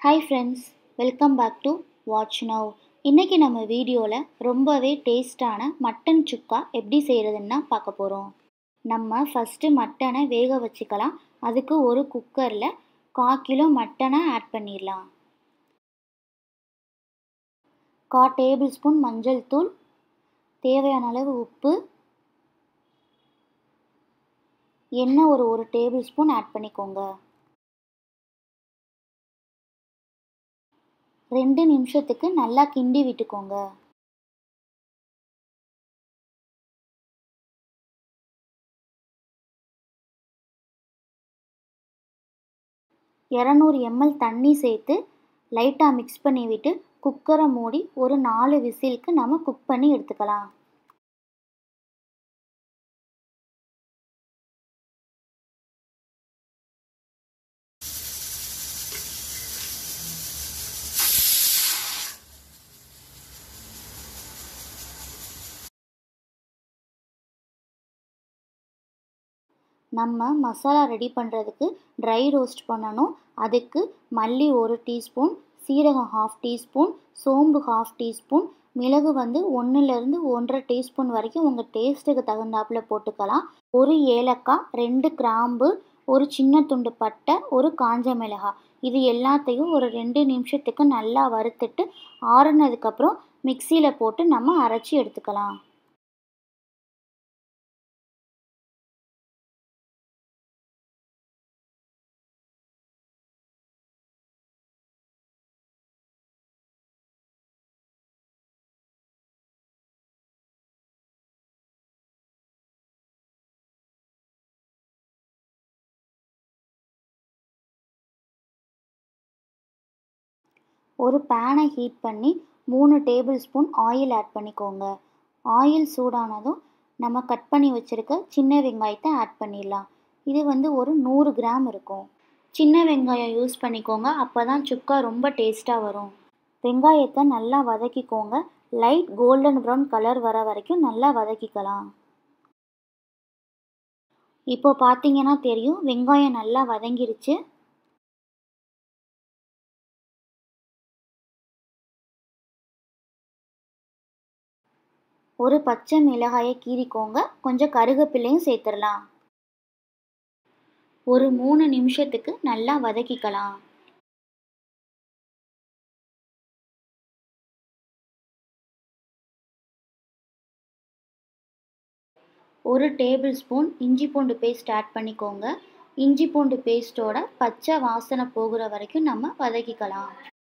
hi friends welcome back to watch now இன்றைக்கி நம்ம வீடியோவில் ரொம்பவே டேஸ்டான மட்டன் சுக்கா எப்படி செய்கிறதுன்னு தான் பார்க்க போகிறோம் நம்ம ஃபஸ்ட்டு மட்டனை வேக வச்சுக்கலாம் அதுக்கு ஒரு குக்கரில் கா கிலோ மட்டனை ஆட் பண்ணிடலாம் கா டேபிள் ஸ்பூன் மஞ்சள் தூள் தேவையான அளவு உப்பு எண்ணெய் ஒரு ஒரு டேபிள் ஸ்பூன் ஆட் பண்ணிக்கோங்க ரெண்டு நிமிஷத்துக்கு நல்லா கிண்டி விட்டுக்கோங்க இரநூறு எம்எல் தண்ணி சேர்த்து லைட்டாக மிக்ஸ் பண்ணி விட்டு குக்கரை மூடி ஒரு நாலு விசிலுக்கு நம்ம குக் பண்ணி எடுத்துக்கலாம் நம்ம மசாலா ரெடி பண்ணுறதுக்கு ட்ரை ரோஸ்ட் பண்ணணும் அதுக்கு மல்லி ஒரு டீஸ்பூன் சீரகம் ஹாஃப் டீஸ்பூன் சோம்பு ஹாஃப் டீஸ்பூன் மிளகு வந்து ஒன்றுலேருந்து ஒன்றரை டீஸ்பூன் வரைக்கும் உங்கள் டேஸ்ட்டுக்கு தகுந்தாப்பில் போட்டுக்கலாம் ஒரு ஏலக்காய் ரெண்டு கிராம்பு ஒரு சின்ன துண்டு பட்டை ஒரு காஞ்ச மிளகாய் இது எல்லாத்தையும் ஒரு ரெண்டு நிமிஷத்துக்கு நல்லா வறுத்துட்டு ஆறுனதுக்கப்புறம் மிக்சியில் போட்டு நம்ம அரைச்சி எடுத்துக்கலாம் ஒரு பேனை ஹீட் பண்ணி மூணு டேபிள் ஸ்பூன் ஆயில் ஆட் பண்ணிக்கோங்க ஆயில் சூடானதும் நம்ம கட் பண்ணி வச்சுருக்க சின்ன வெங்காயத்தை ஆட் பண்ணிடலாம் இது வந்து ஒரு நூறு கிராம் இருக்கும் சின்ன வெங்காயம் யூஸ் பண்ணிக்கோங்க அப்போ தான் சுக்கா ரொம்ப டேஸ்ட்டாக வரும் வெங்காயத்தை நல்லா வதக்கிக்கோங்க லைட் கோல்டன் ப்ரௌன் கலர் வர வரைக்கும் நல்லா வதக்கிக்கலாம் இப்போ பார்த்தீங்கன்னா தெரியும் வெங்காயம் நல்லா வதங்கிருச்சு ஒரு பச்சை மிளகாயை கீறிக்கோங்க கொஞ்சம் கருகப்பிள்ளையும் சேர்த்துடலாம் ஒரு மூணு நிமிஷத்துக்கு நல்லா வதக்கிக்கலாம் ஒரு டேபிள் ஸ்பூன் இஞ்சி பூண்டு பேஸ்ட் ஆட் பண்ணிக்கோங்க இஞ்சி பூண்டு பேஸ்ட்டோட பச்சை வாசனை போகிற வரைக்கும் நம்ம வதக்கிக்கலாம்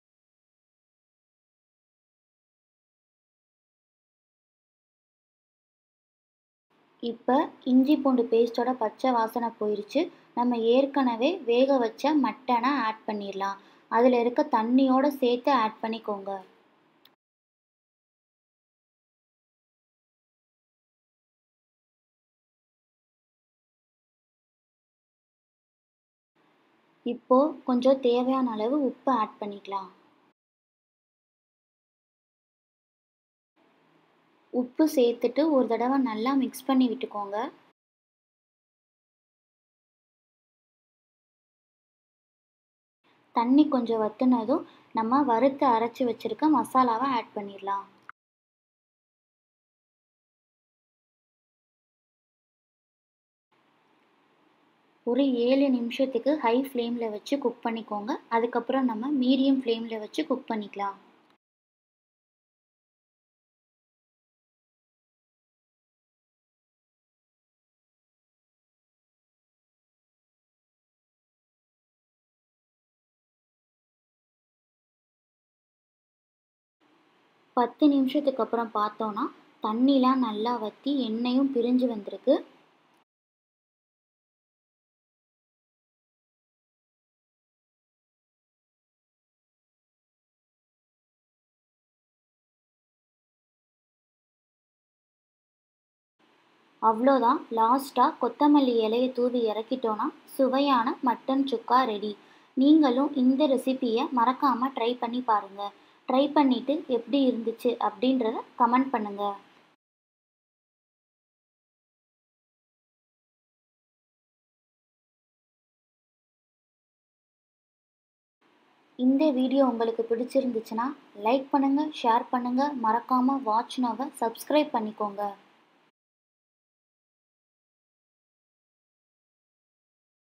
இப்போ இஞ்சி பூண்டு பேஸ்ட்டோட பச்சை வாசனை போயிடுச்சு நம்ம ஏற்கனவே வேக வச்ச மட்டனை ஆட் பண்ணிடலாம் அதில் இருக்க தண்ணியோடு சேர்த்து ஆட் பண்ணிக்கோங்க இப்போது கொஞ்சம் தேவையான அளவு உப்பு ஆட் பண்ணிக்கலாம் உப்பு சேர்த்துட்டு ஒரு தடவை நல்லா மிக்ஸ் பண்ணி விட்டுக்கோங்க தண்ணி கொஞ்சம் வத்துனதும் நம்ம வறுத்து அரைச்சி வச்சுருக்க மசாலாவை ஆட் பண்ணிடலாம் ஒரு ஏழு நிமிஷத்துக்கு ஹை ஃப்ளேமில் வச்சு குக் பண்ணிக்கோங்க அதுக்கப்புறம் நம்ம மீடியம் ஃப்ளேமில் வச்சு குக் பண்ணிக்கலாம் பத்து நிமிஷத்துக்கு அப்புறம் பார்த்தோன்னா தண்ணிலாம் நல்லா வற்றி எண்ணெயும் பிரிஞ்சு வந்திருக்கு அவ்வளோதான் லாஸ்ட்டாக கொத்தமல்லி இலையை தூவி இறக்கிட்டோன்னா சுவையான மட்டன் சுக்கா ரெடி நீங்களும் இந்த ரெசிப்பியை மறக்காமல் ட்ரை பண்ணி பாருங்கள் ட்ரை பண்ணிவிட்டு எப்படி இருந்துச்சு அப்படின்றத கமெண்ட் பண்ணுங்கள் இந்த வீடியோ உங்களுக்கு பிடிச்சிருந்துச்சுன்னா லைக் பண்ணுங்கள் ஷேர் பண்ணுங்கள் மறக்காமல் வாட்ச் நோவை சப்ஸ்கிரைப் பண்ணிக்கோங்க